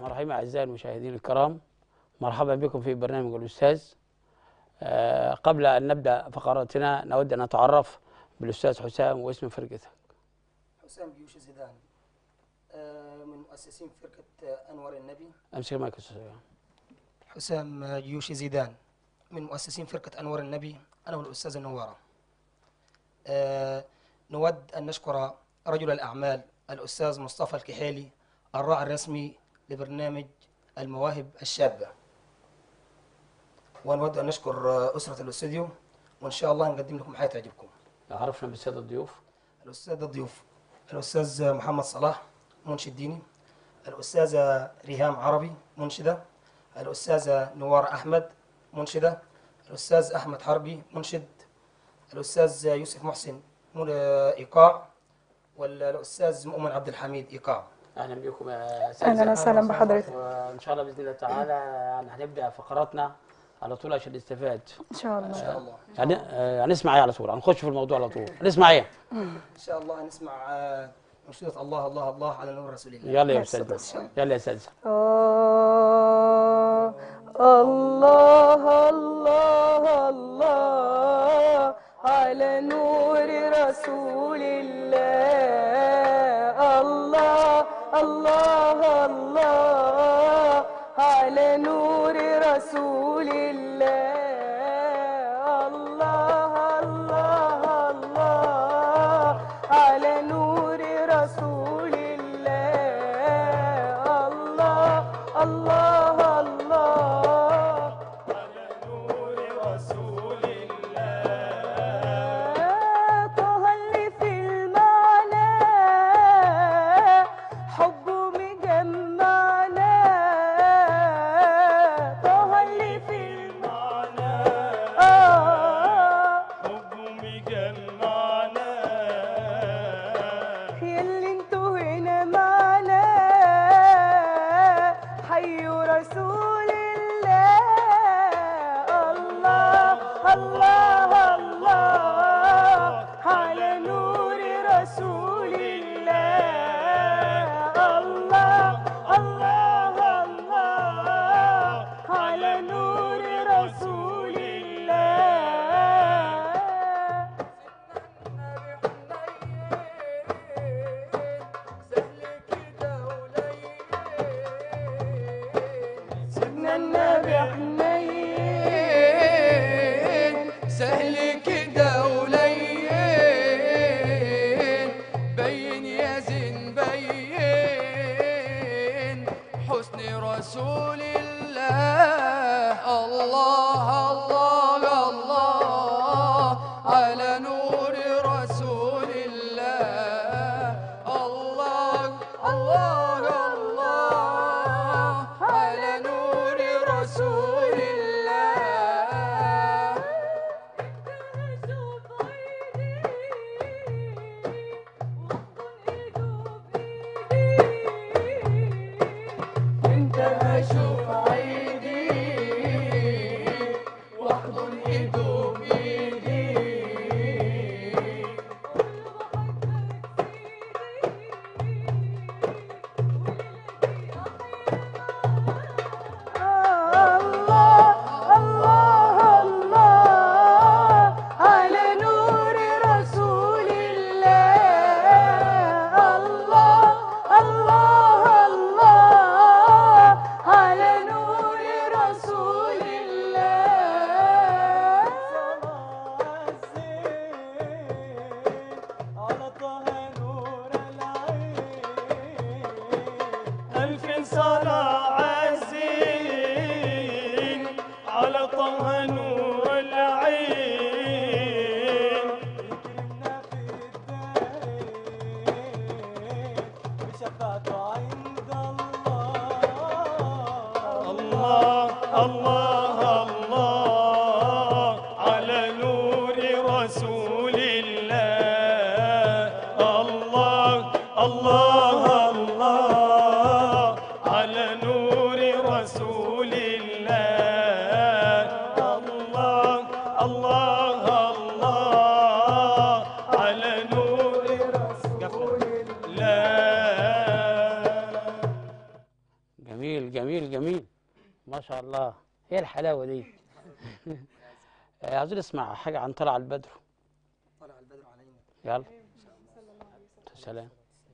الرحمن الرحيم أعزائي المشاهدين الكرام مرحبا بكم في برنامج الأستاذ آه، قبل أن نبدأ فقراتنا نود أن نتعرف بالأستاذ حسام واسم فرقتك حسام جيوش زيدان آه، من مؤسسين فرقة آه، أنور النبي أمسك معك أستاذ حسام. حسام آه، جيوش زيدان من مؤسسين فرقة أنور النبي أنا والأستاذ النوارة آه، نود أن نشكر رجل الأعمال الأستاذ مصطفى الكحيلي الراعي الرسمي لبرنامج المواهب الشابة ونود أن نشكر آه، أسرة الاستوديو وإن شاء الله نقدم لكم حاجة تعجبكم عرفنا بالسادة الضيوف الأستاذ الضيوف الأستاذ محمد صلاح منشد ديني الأستاذة ريهام عربي منشدة الأستاذة نوار أحمد منشدة الأستاذ أحمد حربي منشد الأستاذ يوسف محسن من- إيقاع والأستاذ مؤمن عبد الحميد إيقاع أهلا بكم يا أساتذة اهلا وسهلا بحضرتك وإن شاء الله بإذن الله تعالى يعني هنبدأ فقراتنا على طول عشان نستفاد ان شاء إن الله شاء الله يعني آه، هنسمع إيه على طول هنخش في الموضوع على طول هنسمع إيه إن شاء الله نسمع آه، منشدة الله الله الله على نور رسول الله يلا يا بس أستاذ بس. يلا يا أستاذ آه الله الله الله على نور رسول الله الله الله الله على نور رسول الله الله الله الله على نور رسول الله الله الله الله طه اللي في المعنى حبه مجمعنا طه اللي في المعنى آه يلي انتوا هنا معنا حيوا رسول الله الله الله الله على نور رسول الله الله الله الله على نور رسول الله سيدنا النبي حنين الله هي الحلاوه دي آه، عاوزين نسمع حاجه عن طلع البدر طلع البدر علينا يلا سلام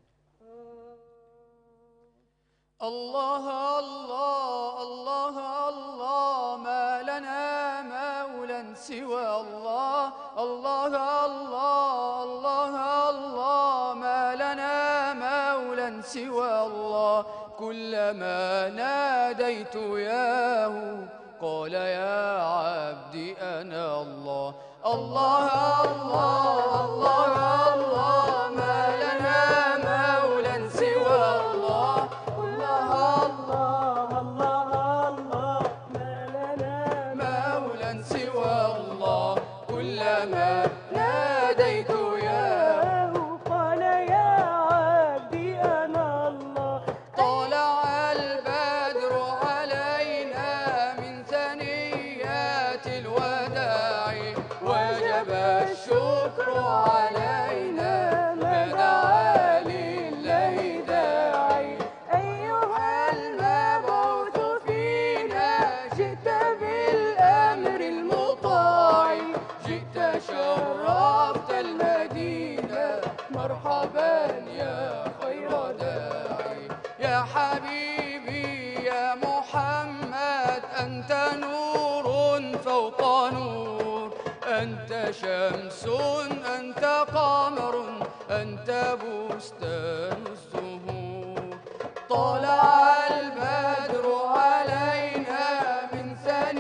الله الله الله الله ما لنا مولى سوى الله الله الله الله الله ما لنا مولى سوى الله كلما ناديت ياه قال يا عبدي أنا الله الله الله الله الله ما لنا مولى سوى الله الله الله الله الله ما لنا مولى سوى الله كلما ناديت يا مولاه قال يا عبدي أنا الله طلع البدر علينا من ثنيات الوداع وجب الشكر علينا ما دعا لله داعي أيها المبعوث فينا جئت بالأمر المطاع جئت شرفت المدينة مرحبا يا خير داعي يا حبيبي يا محمد أنت نور فوق نور أنت شمس أنت قمر أنت بستان الزهور طلع البدر علينا من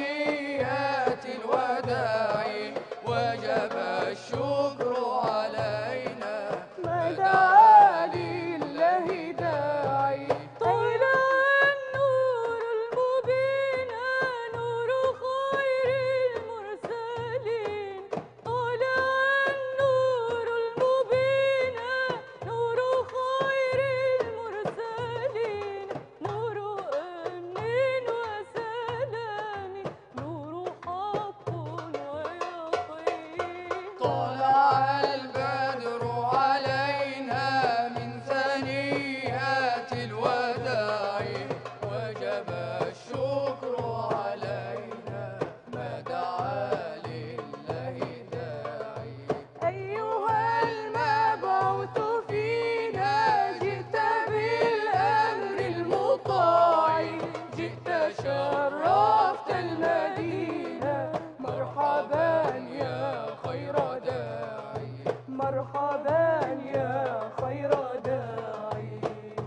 ثنيات الوداع وجب الشكر علينا ما دعا لله داعي طلع النور المبين نور خير المرسلين طلع النور المبين نور خير المرسلين نور أمن وسلام نور حق ويقين طلع البدر علينا من ثنيات الوداع وجب الشكر علينا ما دعا لله داعي أيها المبعوث فينا جئت بالأمر المطاع جئت شرفت المدينة مرحبا يا خير داعي مرحبا يا خير داعي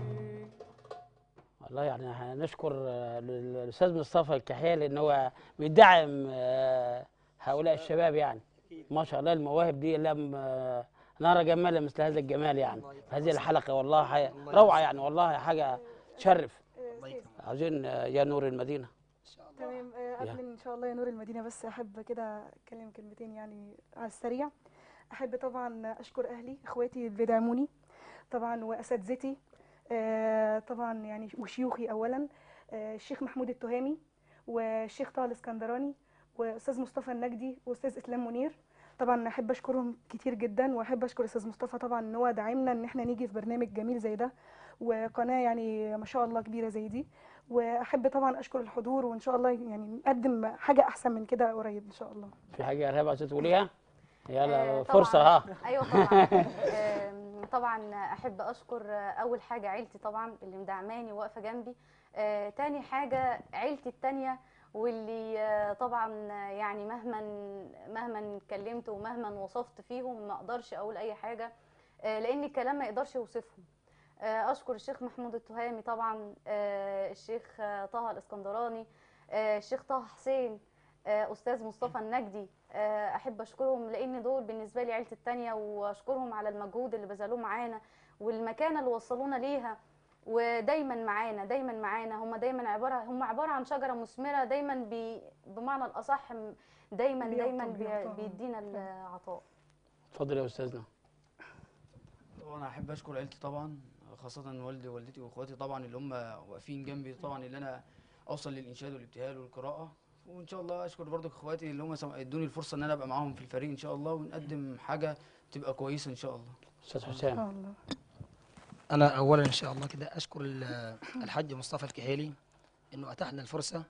والله يعني هنشكر آه، الاستاذ مصطفى الكحيل ان هو بيدعم آه، هؤلاء الشباب يعني ما شاء الله المواهب دي لم آه، نرى جمالا مثل هذا الجمال يعني هذه الحلقه والله حي- روعه يعني والله حاجه تشرف الله يكرمك عاوزين آه، يا نور المدينه تمام آه، يا. قبل ان شاء الله يا نور المدينه بس احب كده اتكلم كلمتين يعني على السريع احب طبعا اشكر اهلي اخواتي اللي بيدعموني طبعا واساتذتي آه، طبعا يعني وشيوخي اولا آه، الشيخ محمود التهامي والشيخ طه الاسكندراني واستاذ مصطفى النجدي واستاذ اسلام منير طبعا احب اشكرهم كتير جدا واحب اشكر استاذ مصطفى طبعا ان هو داعمنا ان احنا نيجي في برنامج جميل زي ده وقناه يعني ما شاء الله كبيره زي دي واحب طبعا اشكر الحضور وان شاء الله يعني نقدم حاجه احسن من كده قريب ان شاء الله في حاجه يا ارهاب عايزه تقوليها يلا آه، فرصه طبعاً. ها ايوه طبعا آم، طبعا احب اشكر آه، اول حاجه عيلتي طبعا اللي مدعماني واقفه جنبي آه، تاني حاجه عيلتي التانيه واللي آه، طبعا آه، يعني مهما مهما اتكلمت ومهما وصفت فيهم ما اقدرش اقول اي حاجه آه، لان الكلام ما يقدرش يوصفهم آه، اشكر الشيخ محمود التهامي طبعا آه، الشيخ آه، طه الاسكندراني آه، الشيخ طه حسين آه، استاذ مصطفى النجدي آه، احب اشكرهم لان دول بالنسبه لي عيلتي التانية واشكرهم على المجهود اللي بذلوه معانا والمكانه اللي وصلونا ليها ودايما معانا دايما معانا هم دايما عباره هم عباره عن شجره مثمره دايما بي بمعنى الاصح م- دايما بيعطوا- دايما بي- بيعطوا. بيدينا العطاء اتفضل يا استاذنا طبعا احب اشكر عيلتي طبعا خاصه والدي ووالدتي واخواتي طبعا اللي هم واقفين جنبي طبعا اللي انا اوصل للانشاد والابتهال والقراءه وان شاء الله اشكر برضو اخواتي اللي هم سم- ادوني الفرصه ان انا ابقى معاهم في الفريق ان شاء الله ونقدم حاجه تبقى كويسه ان شاء الله استاذ ان حسام شاء الله انا اولا ان شاء الله كده اشكر ال- الحاج مصطفى الكحيلي انه اتاح لنا الفرصه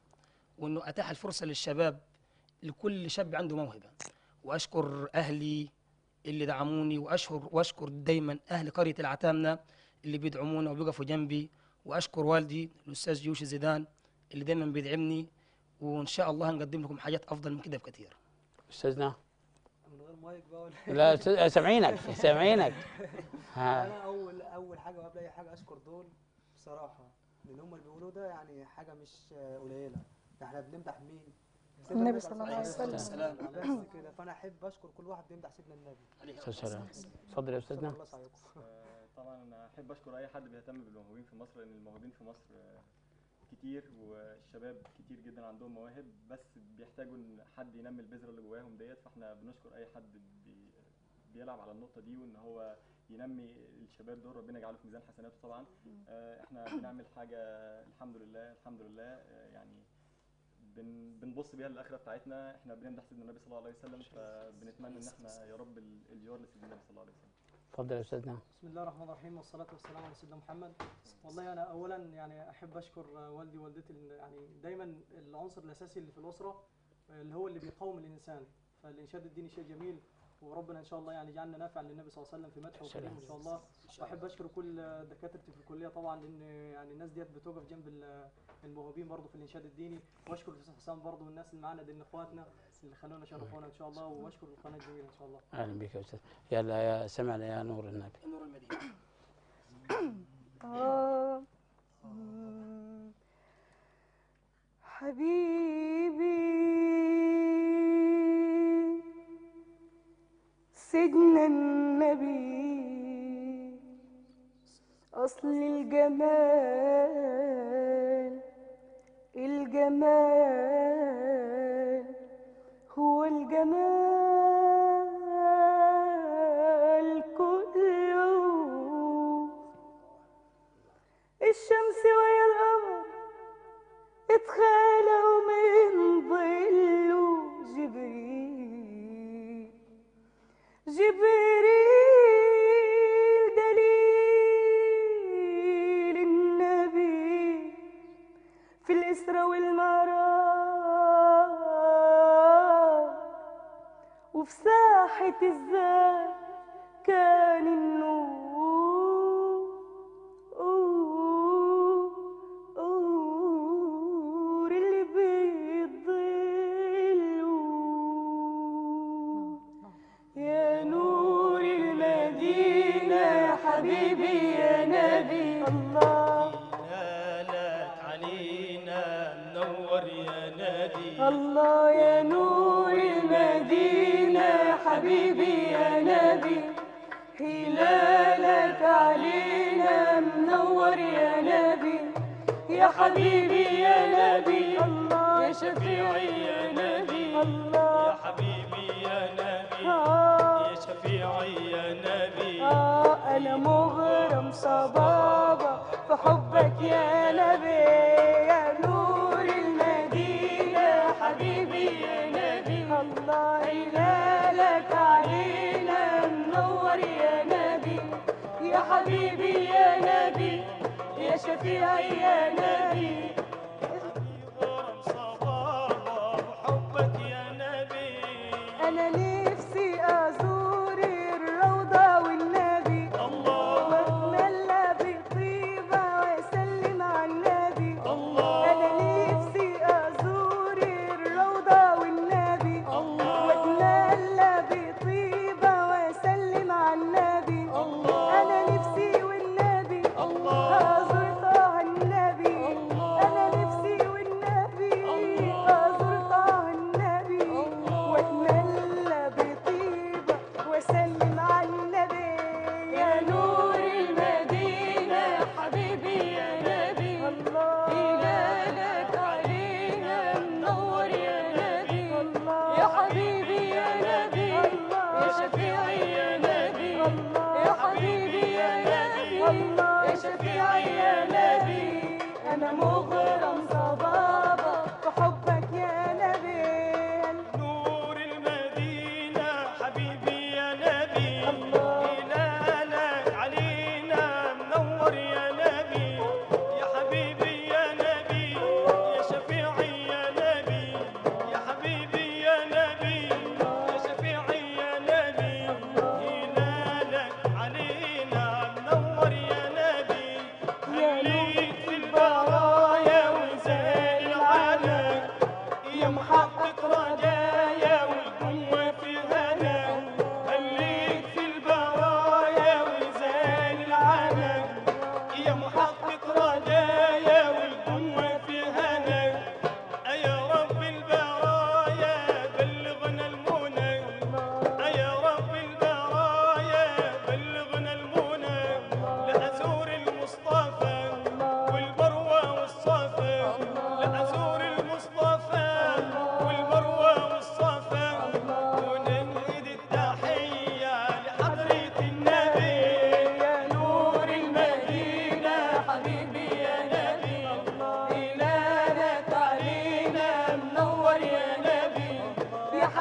وانه اتاح الفرصه للشباب لكل شاب عنده موهبه واشكر اهلي اللي دعموني واشكر واشكر دايما اهل قريه العتامنه اللي بيدعمونا وبيقفوا جنبي واشكر والدي الاستاذ يوشي زيدان اللي دايما بيدعمني وان شاء الله هنقدم لكم حاجات افضل من كده بكثير استاذنا من غير مايك بقى ولا لا أستاذ- سامعينك سامعينك ها انا اول اول حاجه وقبل اي حاجه اشكر دول بصراحه لان هم اللي بيقولوه ده يعني حاجه مش آه، قليله ده احنا بنمدح مين سيدنا النبي صلى الله عليه وسلم. السلام. بس كده فانا احب اشكر كل واحد بيمدح سيدنا النبي استاذ سلام اتفضل يا شكرا استاذنا الله سعيكم آه، طبعا انا احب اشكر اي حد بيهتم بالموهوبين في مصر لان الموهوبين في مصر آه، كتير والشباب كتير جدا عندهم مواهب بس بيحتاجوا ان حد ينمي البذره اللي جواهم ديت فاحنا بنشكر اي حد بي بيلعب على النقطه دي وان هو ينمي الشباب دول ربنا يجعله في ميزان حسناته طبعا آه، احنا بنعمل حاجه الحمد لله الحمد لله آه، يعني بن بنبص بيها للاخره بتاعتنا احنا بنمدح سيدنا النبي صلى الله عليه وسلم فبنتمنى ان احنا يا رب ال- الجوار لسيدنا النبي صلى الله عليه وسلم اتفضل يا استاذنا بسم الله الرحمن الرحيم والصلاة والسلام على سيدنا محمد والله أنا أولا يعني أحب أشكر والدي ووالدتي لأن يعني دايما العنصر الأساسي اللي في الأسرة اللي هو اللي بيقوم الإنسان فالإنشاد الديني شيء جميل وربنا إن شاء الله يعني يجعلنا نافع للنبي صلى الله عليه وسلم في مدحه وكريم إن شاء الله وأحب أشكر كل دكاترتي في الكلية طبعا لأن يعني الناس ديت بتوقف جنب ال- الموهوبين برضه في الإنشاد الديني وأشكر الأستاذ حسام برضه والناس اللي معانا دي إخواتنا اللي خلونا شرفونا إن شاء الله وأشكر القناة الجميلة إن شاء الله اهلا بك يا استاذ يلا يا سمعنا يا نور النبي نور المدينه آه. مم. حبيبي سيدنا النبي أصل الجمال الجمال هو الجمال كله الشمس ويا القمر اتخلقوا من ظله جبريل جبريل دليل النبي في الإسرى والمعراج وفي ساحة الذات كان النور نور اللي بيضلوا يا نور المدينة يا حبيبي يا نبي الله هلالك علينا منور يا نبي الله يا نور المدينة يا حبيبي يا نبي هلالك علينا منور يا نبي يا حبيبي يا نبي الله يا شفيعي يا نبي يا الله حبيبي يا نبي آه يا شفيعي يا نبي آه أنا مغرم صبابة في حبك يا نبي يا نور المدينة يا حبيبي يا نبي الله هلالك علينا منور يا نبي يا حبيبي يا نبي يا شفيعي يا نبي غرم صبابة وحبك يا نبي أنا نفسي أزور الروضة والنبي الله واتملى بطيبة واسلم على النبي انا نفسي ازور الروضة والنبي واتملى بطيبة واسلم على النبي انا نفسي والنبي ازور طه النبي انا نفسي والنبي ازور طه النبي واتملى بطيبة واسلم على النبي يا نور المدينة يا حبيبي يا نبي هلالك علينا منور يا نبي يا حبيبي يا نبي يا شفيعي يا نبي يا حبيبي يا نبي يا شفيعي يا نبي أنا مغرم صبابة بحبك يا نبي نور المدينة حبيبي يا نبي هلالك علينا منور يا نبي يا حبيبي يا نبي يا شفيعي يا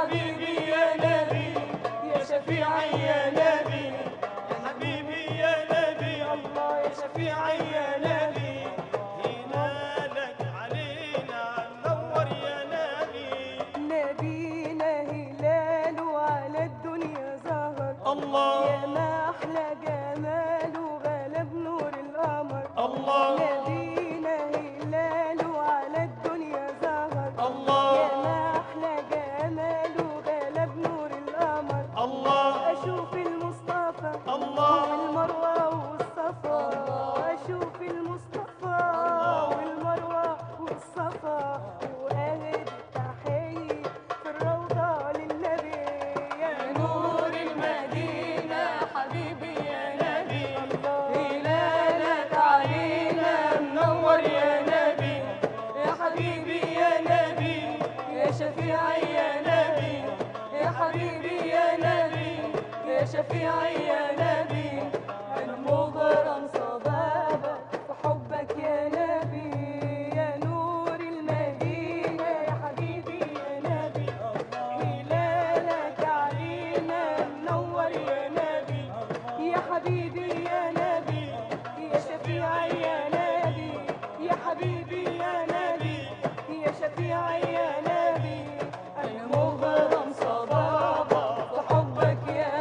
حبيبي يا نبي يا شفيعي يا نبي يا حبيبي يا نبي الله يا شفيعي يا نبي هلالك علينا نور يا نبي نبينا هلال وعلى الدنيا ظهر الله يا ما أحلى جمال وغلب نور القمر الله نبينا هلال وعلى الدنيا ظهر الله يا ما أحلى جمال وغلب نور القمر الله أشوف المصطفى الله والمروة والصفا أشوف المصطفى والمروة والصفا وأهد التحية في الروضة للنبي يا نور المدينة حبيبي يا نبي هلالك علينا منور يا نبي يا حبيبي يا نبي يا شفيعي يا نبي يا حبيبي يا نبي يا شفيعي يا نبي المغرم صبابة في حبك يا نبي يا نور المدينة يا حبيبي يا نبي هلالك علينا منور يا نبي يا حبيبي يا نبي يا شفيعي يا نبي يا حبيبي يا نبي يا شفيعي يا نبي المغرم صبابة في حبك يا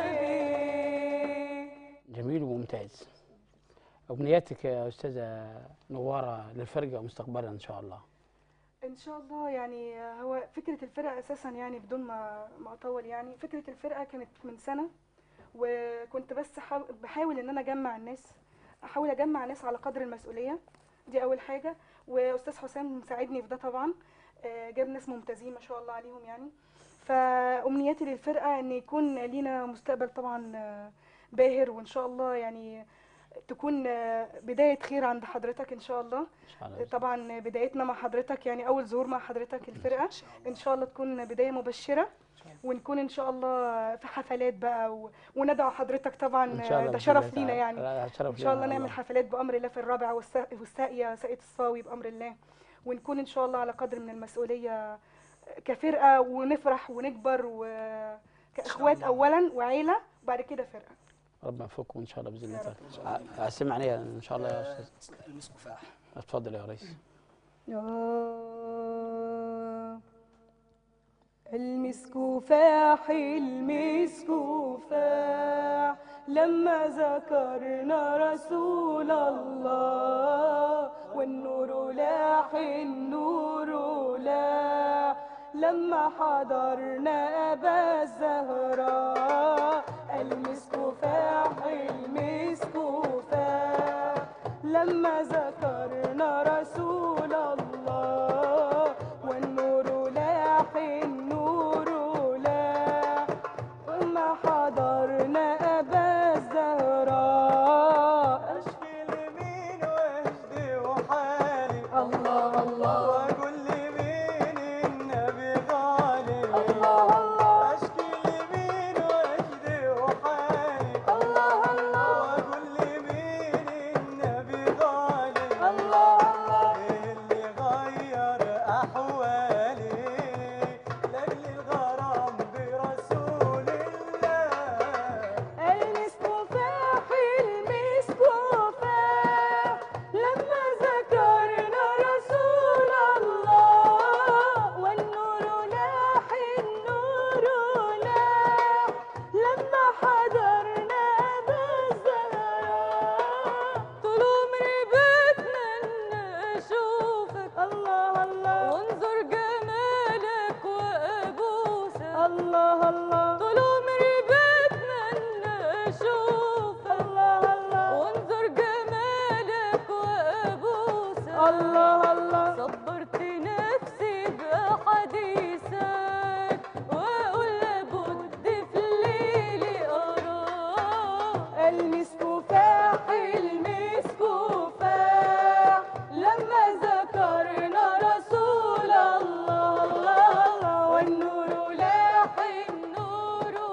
نبي جميل وممتاز أمنياتك يا أستاذة نوارة للفرقة مستقبلا إن شاء الله ان شاء الله يعني هو فكره الفرقه اساسا يعني بدون ما ما اطول يعني فكره الفرقه كانت من سنه وكنت بس حاو- بحاول ان انا اجمع الناس احاول اجمع ناس على قدر المسؤوليه دي اول حاجه واستاذ حسام مساعدني في ده طبعا آه، جاب ناس ممتازين ما شاء الله عليهم يعني فامنياتي للفرقه ان يكون لينا مستقبل طبعا آه، باهر وان شاء الله يعني تكون آه، بدايه خير عند حضرتك ان شاء الله إن شاء الله طبعا بدايتنا مع حضرتك يعني اول ظهور مع حضرتك الفرقه ان شاء الله تكون بدايه مبشره ونكون ان شاء الله في حفلات بقى و... وندعو حضرتك طبعا إن شاء الله ده بإذن شرف الله لينا تعالى. يعني لا، شرف ان شاء الله لنا نعمل حفلات بامر الله في الرابع والسا- والساقيه ساقيه الصاوي بامر الله ونكون ان شاء الله على قدر من المسؤوليه كفرقه ونفرح ونكبر وكاخوات اولا وعيله وبعد كده فرقه ربنا يوفقكم إن شاء الله بإذن الله تعالى أسمع عليها إن شاء الله يا أستاذ المسك فاح اتفضل يا ريس آه، المسك فاح المسك فاح لما ذكرنا رسول الله والنور لاح النور لاح لما حضرنا أبا الزهراء المسك فاح المسك فاح لما ذكرنا رسول الله والنور لاح النور لاح وما حضرنا أبا الزهراء اشكي لمين واهدي وحالي الله الله واقول لمين النبي غالي الله الله اشكي لمين واهدي وحالي الله الله واقول لمين النبي غالي الله الله اللي غير احوالي لاجل الغرام برسول الله المسك فاح المسك فاح لما ذكرنا رسول الله والنور لاح النور لاح لما حضرنا أبا الزهراء طول عمري بتمنى أشوفك الله الله وانظر جمالك وأبوسك الله الله طول عمري بتمنى أشوفك الله الله وانظر جمالك وأبوسك الله الله صبرت نفسي بحديثك وأقول لابد في ليلي أراك المسك فاح المسك فاح لما ذكرنا رسول الله الله الله والنور لاح النور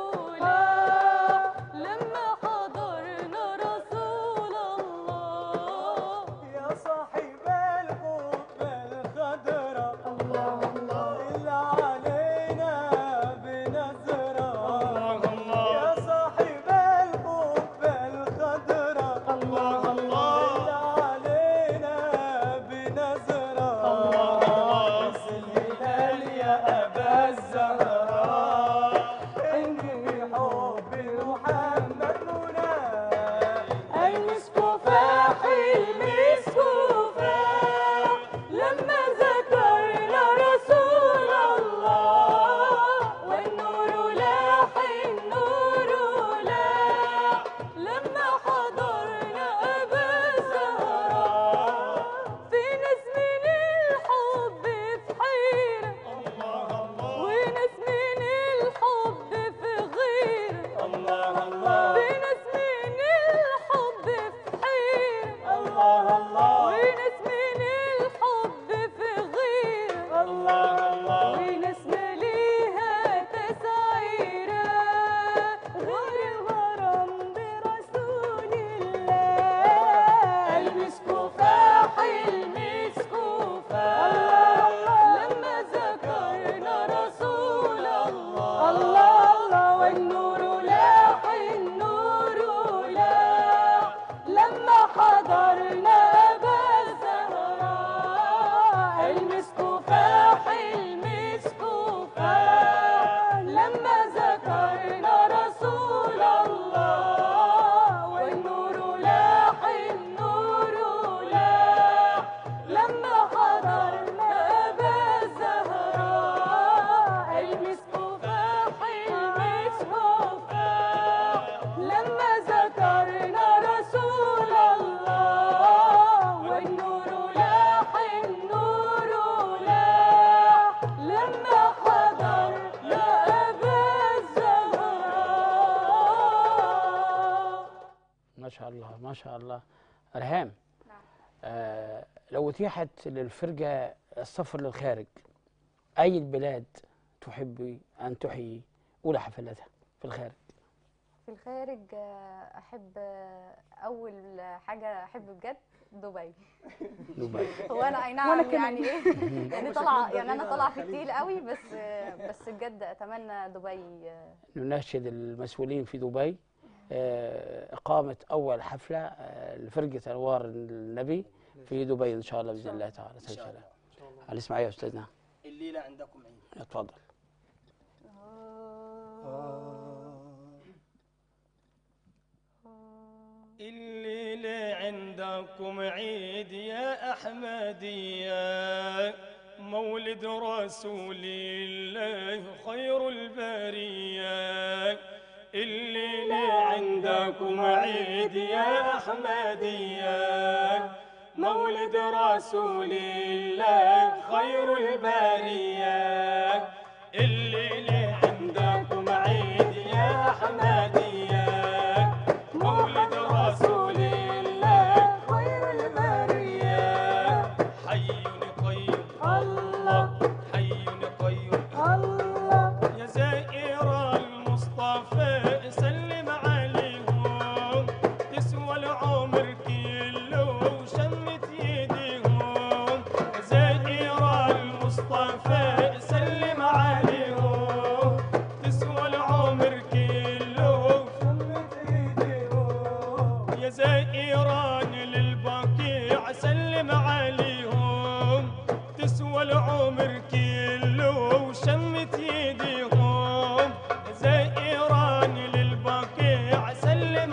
شاء الله رهام نعم. آه لو اتيحت للفرقة السفر للخارج أي البلاد تحبي أن تحيي أولى حفلاتها في الخارج في الخارج آه، احب آه، اول حاجه احب بجد دبي دبي هو انا اي نعم وأنا كمان. يعني ايه يعني مش طالعه هنقدر يعني انا هنا طالعه خليج. كتير قوي بس آه، بس بجد اتمنى دبي آه، نناشد المسؤولين في دبي آه، إقامة أول حفلة آه، لفرقة أنوار النبي في دبي إن شاء الله بإذن الله تعالى إن شاء الله ان شاء الله على اسمع يا أستاذنا الليلة عندكم عيد اتفضل الليلة عندكم عيد يا أحمدية مولد رسول الله خير البرية الليلة عندكم عيد يا أحمدية مولد رسول الله خير البرية الليلة عندكم عيد يا أحمدية مولد رسول الله خير البرية حي قيوم الله حي قيوم الله يا زائر المصطفى سلم عليهم تسوى العمر كله وشمت يديهم يا زائر المصطفى سلم عليهم تسوى العمر كله وشمت ايديهم يا زائران للبقيع سلم عليهم تسوى العمر كله وشمت يديهم يا زائران للبقيع سلم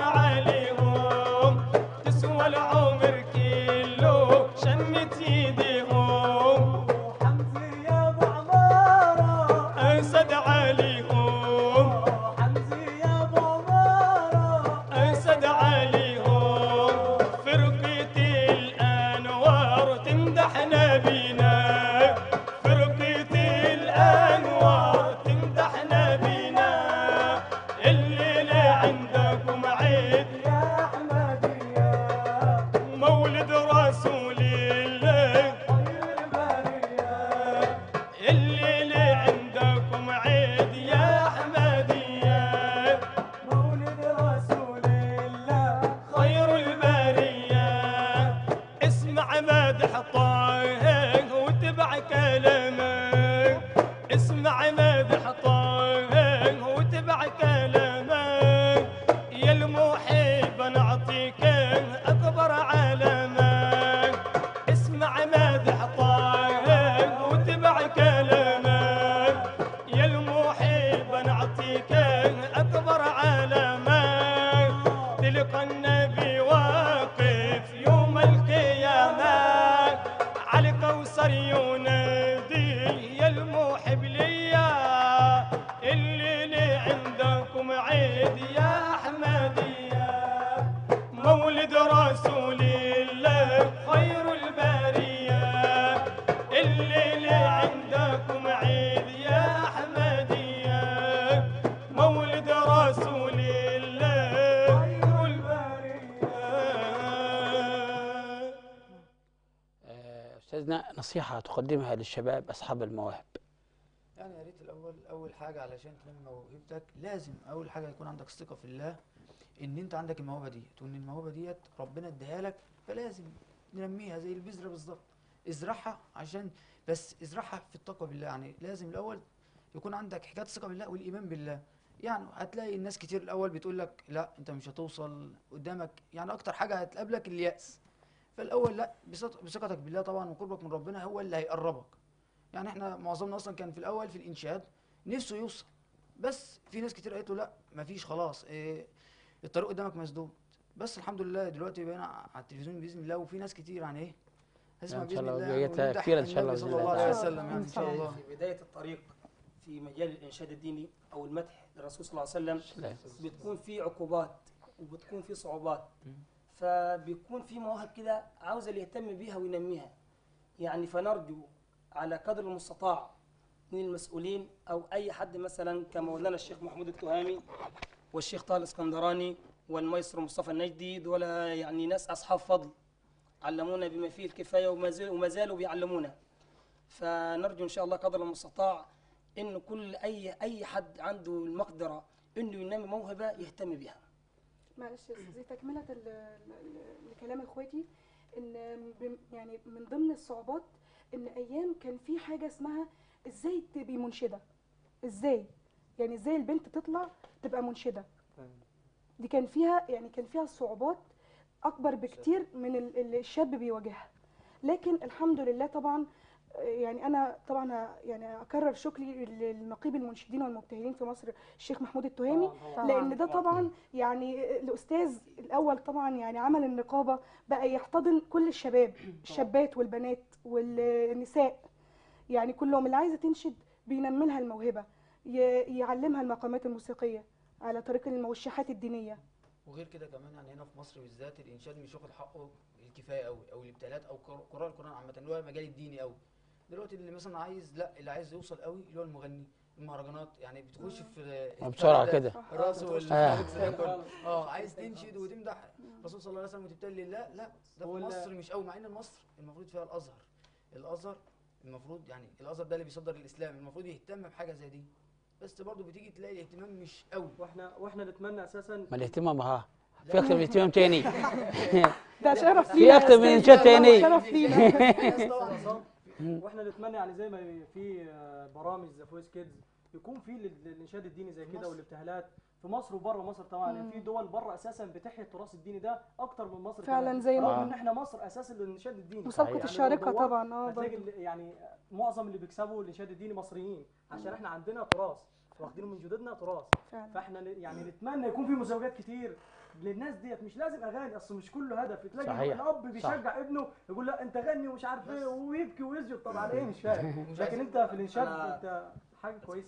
عليهم تسوى العمر كله شمت يديهم حمزي يا ابو عماره اسد عليهم حمزي يا ابو عماره اسد عليهم فرقة الانوار تمدح نبينا فرقة الانوار تمدح نبينا الليلة عندكم عيد يا احمدية مولد رسول الله خير البرية الليلة عندكم عيد يا أحمدية مولد رسول الله خير البرية اسمع مدح طه واتبع كلامه اسمع مدح طه واتبع كلامه يا المحب نعطيك أكبر علامة اسمع مدح طه واتبع كلامه يا المحب نعطيك أكبر علامة تلقى النبي واقف يوم القيامة على الكوثر ينادي يا المحب ليا الليلة عندكم عيد يا أحمدية مولد رسول الله خير البرية الليلة عندكم عيد يا أحمدية مولد رسول الله خير البرية آه، أستاذنا نصيحة تقدمها للشباب أصحاب المواهب يعني يا ريت الاول اول حاجه علشان تنمي موهبتك لازم اول حاجه يكون عندك ثقه في الله ان انت عندك الموهبه ديت وان الموهبه ديت ربنا اداها لك فلازم ننميها زي البذره بالظبط ازرعها عشان بس ازرعها في التقوى بالله يعني لازم الاول يكون عندك حكايه الثقه بالله والايمان بالله يعني هتلاقي الناس كتير الاول بتقول لك لا انت مش هتوصل قدامك يعني اكتر حاجه هتقابلك الياس فالاول لا بثق- بثقتك بالله طبعا وقربك من ربنا هو اللي هيقربك يعني احنا معظمنا اصلا كان في الاول في الانشاد نفسه يوصل بس في ناس كتير قالت له لا مفيش خلاص إيه الطريق قدامك مسدود بس الحمد لله دلوقتي بقينا على التلفزيون باذن الله وفي ناس كتير يعني ايه هسمع إن شاء باذن الله الله وجاية ونمدح كتير إن شاء الله النبي بإذن صلى الله الله عليه تعالى. وسلم يعني ان شاء الله في بداية الطريق في مجال الإنشاد الديني أو المدح للرسول صلى الله عليه وسلم لا. بتكون في عقوبات وبتكون في صعوبات فبيكون في مواهب كده عاوز اللي يهتم بيها وينميها يعني فنرجو على قدر المستطاع من المسؤولين أو أي حد مثلا كمولانا الشيخ محمود التهامي والشيخ طه الاسكندراني والمايسترو مصطفى النجدي دول يعني ناس أصحاب فضل علمونا بما فيه الكفاية وما زال- وما زالوا بيعلمونا فنرجو إن شاء الله قدر المستطاع إن كل أي أي حد عنده المقدرة إنه ينمي موهبة يهتم بها معلش يا أستاذ، زي تكملة ال- ال- لكلام اخواتي ان بم- يعني من ضمن الصعوبات ان ايام كان في حاجه اسمها ازاي تبقي منشده ازاي يعني ازاي البنت تطلع تبقى منشده دي كان فيها يعني كان فيها صعوبات اكبر بكتير من ال- اللي الشاب بيواجهها لكن الحمد لله طبعا آه، يعني انا طبعا ه- يعني اكرر شكري للنقيب المنشدين والمبتهلين في مصر الشيخ محمود التهامي طبعاً. لان ده طبعا يعني الاستاذ الاول طبعا يعني عمل النقابه بقى يحتضن كل الشباب الشابات والبنات والنساء يعني كلهم اللي عايزه تنشد بينمي لها الموهبه ي- يعلمها المقامات الموسيقيه على طريق الموشحات الدينيه وغير كده كمان يعني هنا في مصر بالذات الانشاد مش واخد حقه الكفايه قوي او الابتهالات او قر- قراء القران عامه اللي هو المجال الديني قوي دلوقتي اللي مثلا عايز لا اللي عايز يوصل قوي اللي هو المغني المهرجانات يعني بتخش في بسرعة كده. الراس وال آه. اه عايز تنشد وتمدح الرسول صلى الله عليه وسلم وتبتهل لله لا ده في هو ال- مصر مش قوي مع ان مصر المفروض فيها الازهر الازهر المفروض يعني الازهر ده اللي بيصدر الاسلام المفروض يهتم بحاجه زي دي بس برضه بتيجي تلاقي الاهتمام مش قوي واحنا واحنا نتمنى اساسا ما الاهتمام ها في اكتر من اهتمام تاني ده شرف في لينا يا أكتر من أستاذ، إنشاد والله تاني. شرف لينا الناس طبعا عصام، واحنا نتمنى يعني زي ما في آه، برامج ذا فويس كيدز يكون في لل- للانشاد الديني زي كده مصر. والابتهالات في مصر وبره مصر طبعا يعني في دول بره اساسا بتحيي التراث الديني ده اكتر من مصر فعلاً كمان. زي ما رغم آه. ان احنا مصر اساسا للانشاد الديني مسابقه صحيح. الشارقه يعني لو طبعا اه هتلاقي برضه. ال- يعني معظم اللي بيكسبوا الانشاد الديني مصريين عشان احنا عندنا تراث واخدينه من جدودنا تراث فعلا فاحنا ن- يعني نتمنى يكون في مسابقات كتير للناس ديت مش لازم اغاني اصل مش كله هدف تلاقي صحيح. الاب بيشجع ابنه يقول لا انت غني ومش عارف ايه ويبكي ويسجد طبعا ايه مش فاهم مش لكن عايز- انت في الانشاد أنا- انت حاجه كويسه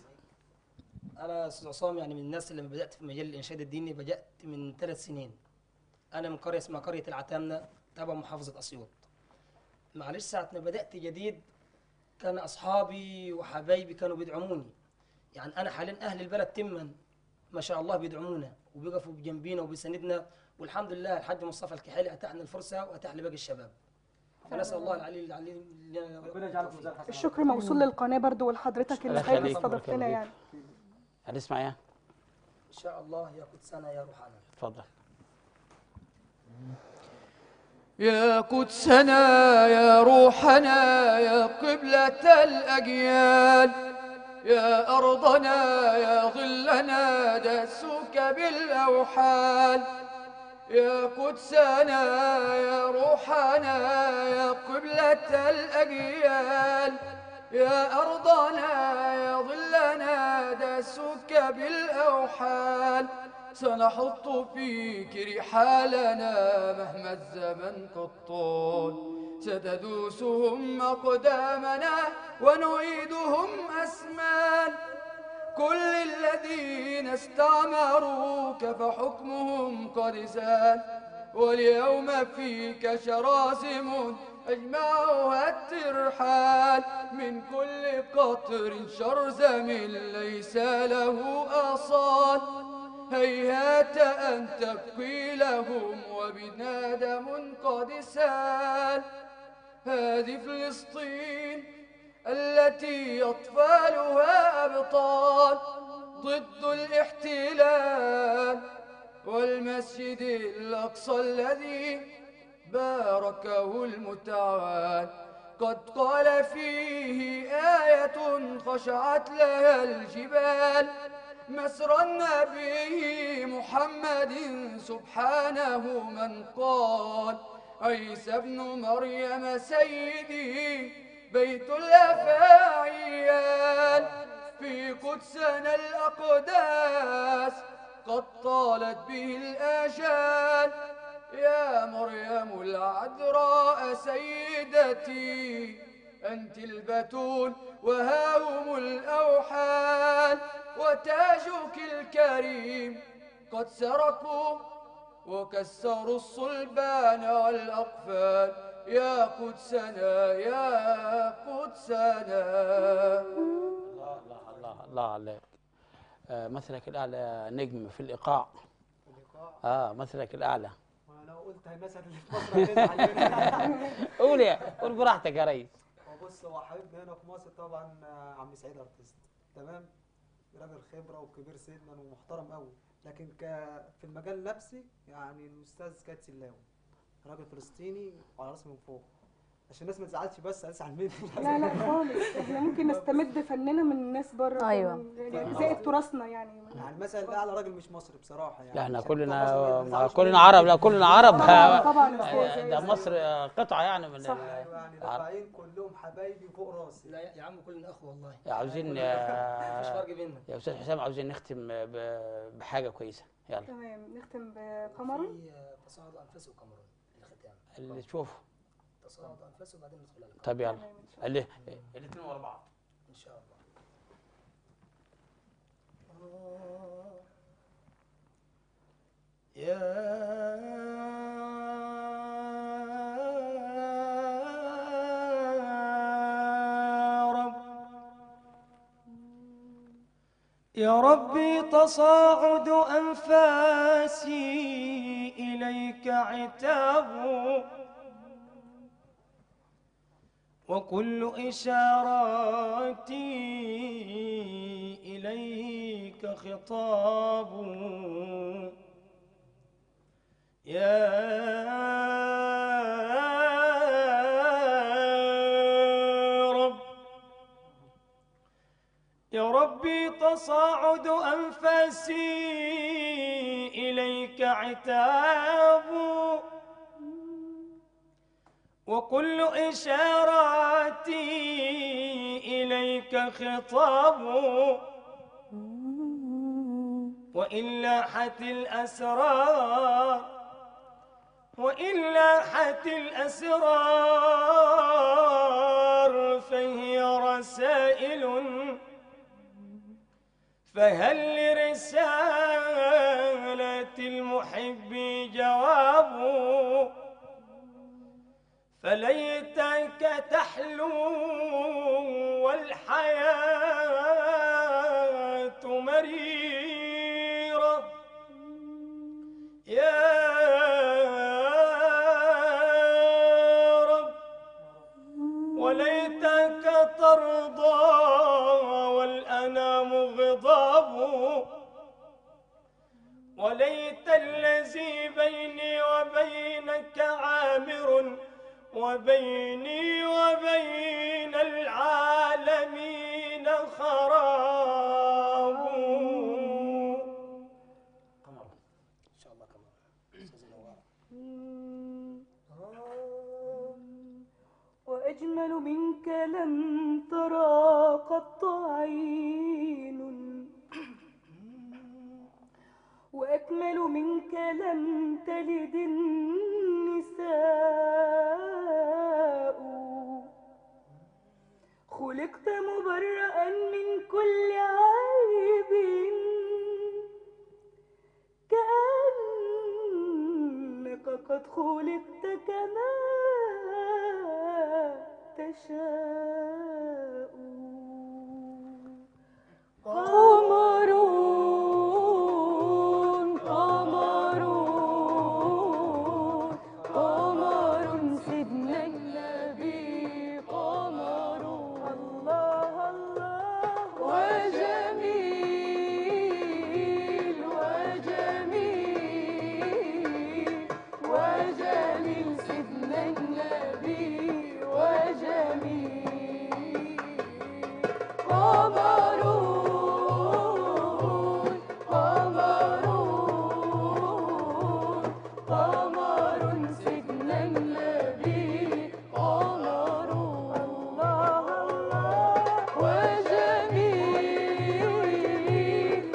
أنا أستاذ عصام يعني من الناس اللي لما بدأت في مجال الإنشاد الديني بدأت من ثلاث سنين أنا من قرية اسمها قرية العتامنة تبع محافظة أسيوط معلش ساعة ما بدأت جديد كان أصحابي وحبايبي كانوا بيدعموني يعني أنا حاليا أهل البلد تما ما شاء الله بيدعمونا وبيقفوا بجنبينا وبيساندنا والحمد لله الحاج مصطفى الكحيلي أتاحنا الفرصة وأتاح لباقي الشباب فنسأل الله العلي العلي ربنا يجعلك في ميزان حسنات الشكر موصول للقناه برضو ولحضرتك اللي الله خايف يخليك، استضفتنا الله يعني هنسمع ايه إن شاء الله يا قدسنا يا روحنا اتفضل يا قدسنا يا روحنا يا قبلة الأجيال يا أرضنا يا ظلنا دسوك بالأوحال يا قدسنا يا روحنا يا قبلة الأجيال يا أرضنا يا ظلنا دسوك بالأوحال سنحط فيك رحالنا مهما الزمن قد طال ستدوسهم أقدامنا ونعيدهم أسمان كل الذين استعمروك فحكمهم قد زال واليوم فيك شراسم أجمعها الترحال من كل قطر شرزم ليس له أصال هيهات أن تبقي لهم وبنادم قد سال هذه فلسطين التي أطفالها أبطال ضد الاحتلال والمسجد الأقصى الذي باركه المتعال قد قال فيه آية خشعت لها الجبال مسرى النبي محمد سبحانه من قال عيسى ابن مريم سيدي بيت الأفاعيان في قدسنا الأقداس قد طالت به الآجال يا مريم العذراء سيدتي أنت البتول وها هم الأوحال وتاجك الكريم قد سرقوا وكسروا الصلبان والأقفال يا قدسنا يا قدسنا الله الله الله الله عليك آه، مثلك الاعلى نجم في الايقاع اه مثلك الاعلى ولو قلت مثلا اللي في مصر هتزعل مني. قول يا قول براحتك يا ريس هو بص هو حبيبنا هنا في مصر طبعا آه، عم سعيد ارتست تمام راجل خبره وكبير سنا ومحترم قوي لكن ك في المجال نفسي يعني الاستاذ كات سلاوي راجل فلسطيني وعلى راسي من فوق عشان الناس ما تزعلش بس هتزعل مني لا لا خالص احنا ممكن نستمد فننا من ناس بره أيوة. كمان، يعني زائد تراثنا يعني يعني المثل الاعلى راجل مش مصري بصراحه يعني لا احنا عشان بتوع مصر كلنا ما يزعلوش كلنا مني. عرب لا كلنا عرب طبعا طبعا آه، أستاذ، ده زي- مصر آه، قطعه يعني من صح. ال- ايوه يعني العرب. دافعين كلهم حبايبي فوق راسي لا يا عم كلنا اخوه والله عاوزين مفيش يا فرق بيننا يا استاذ حسام عاوزين نختم ب- بحاجه كويسه يلا تمام نختم بقمر في آه، تصاعد انفاس وكاميرون الختام اللي تشوفه تصاعد انفاس وبعدين ندخل على الكاميرون طب يلا تمام إن شاء اللي الاثنين ورا بعض ان شاء الله يا رب يا ربي تصاعد أنفاسي إليك عتاب وكل إشاراتي إليك خطاب يا رب يا ربي تصاعد أنفاسي إليك عتاب وكل إشاراتي إليك خطاب وإن لاحت الأسرار وإن لاحت الأسرار فهي رسائل فهل لرسالة المحب جواب فليتك تحلو والحياة مريرة يا رب وليتك ترضى والأنام غضاب وليت الذي بيني وبينك عامر وبيني وبين العالمين خراب قمر ان شاء الله كمان استاذ نوار وأجمل منك لم ترى قط عين وأكمل منك لم تلد النساء خلقت مبرأ من كل عيب كأنك قد خلقت كما تشاء قمرون قمرون قمر سيدنا النبي قمر الله الله وجميل وجميل وجميل سيدنا النبي وجميل قمرون قمرون قمر سيدنا النبي قمر الله الله وجميل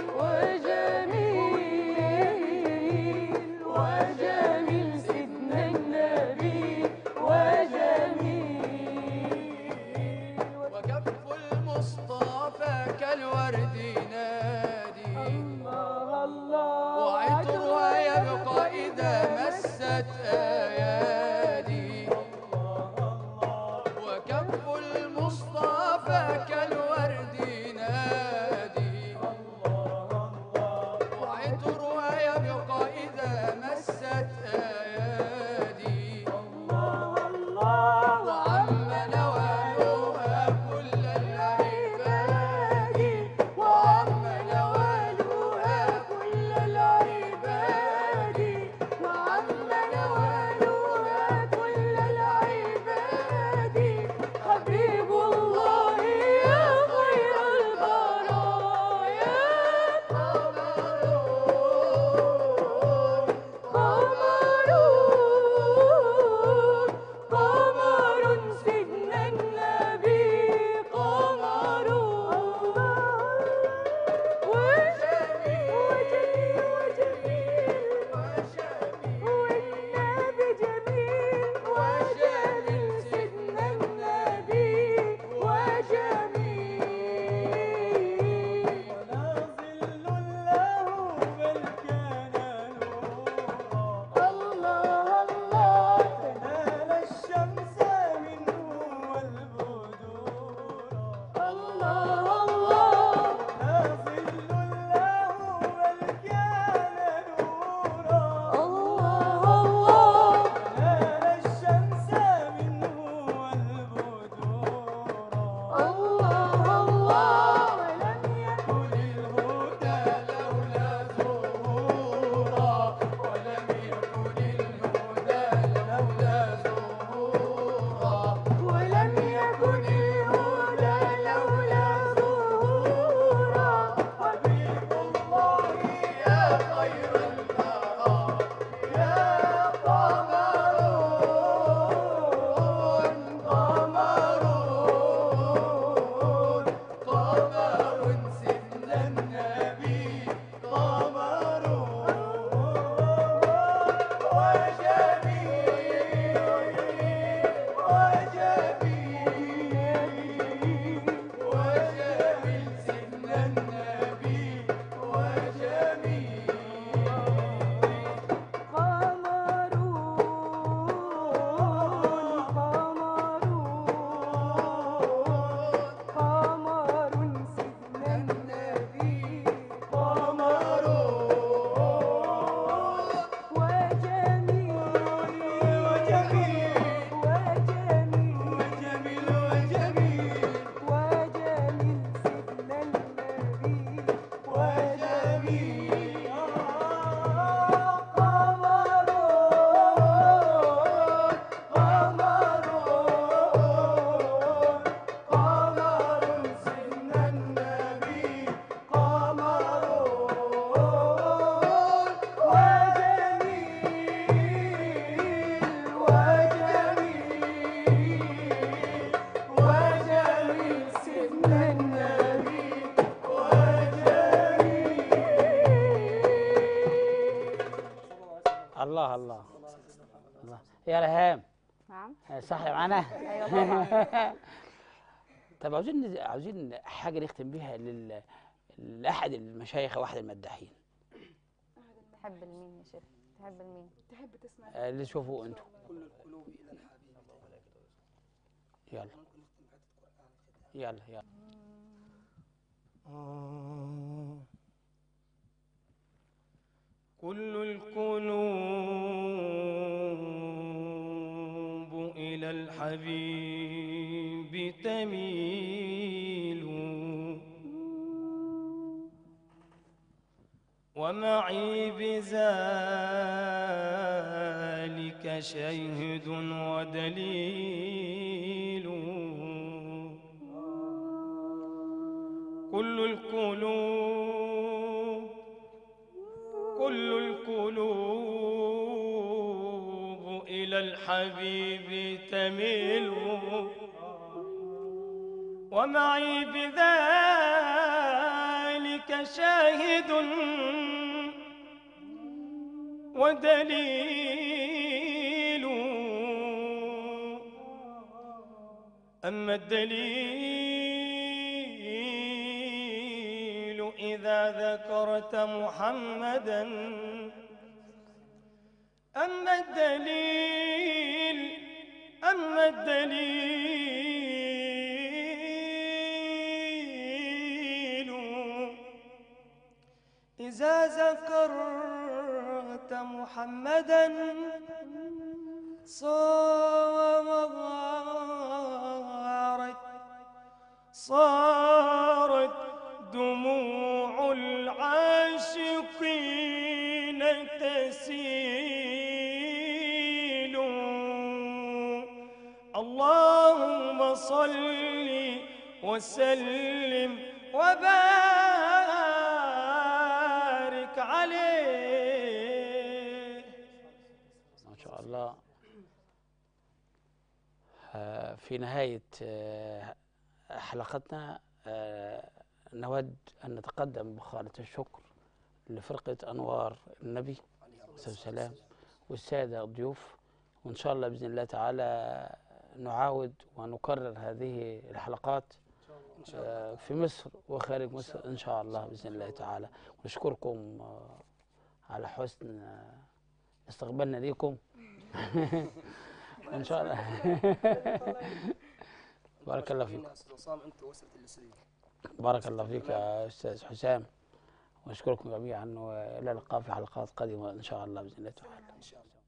وجميل وجميل سيدنا النبي وجميل وكف المصطفى كالورد ينادي الله الله وعطرها يبقى إذا مست أيادي وكف المصطفى كالورد ينادي وعطرها يبقى إذا الله الله الله يا رهام نعم صح معانا ايوه طبعا طب عاوزين عاوزين حاجه نختم بيها لل لاحد المشايخ او احد المداحين تحب المين يا شيخ تحب المين تحب تسمع آه، اللي تشوفوه انتم كل القلوب إلى الحبيب يلا يلا يلا كل القلوب إلى الحبيب تميل ومعي بذلك شيهد ودليل كل القلوب كل القلوب إلى الحبيب تميل ومعي بذلك شاهد ودليل أما الدليل إذا ذكرت محمدا أما الدليل أما الدليل إذا ذكرت محمدا صارت صارت دموع العاشقين تسيل اللهم صل وسلم وبارك عليه ما شاء الله آه، في نهاية آه، حلقتنا آه، نود أن نتقدم بخالة الشكر لفرقة أنوار النبي عليه الصلاة والسلام والسادة الضيوف وإن شاء الله بإذن الله تعالى نعاود ونكرر هذه الحلقات آه، في مصر وخارج مصر إن شاء الله بإذن الله تعالى ونشكركم آه، على حسن آه، استقبالنا ليكم ان شاء الله بارك الله فيك أستاذ عصام أنت وصلت الاستوديو بارك الله فيك يا استاذ حسام واشكركم جميعا والى اللقاء في حلقات قادمه ان شاء الله باذن الله تعالى إن شاء الله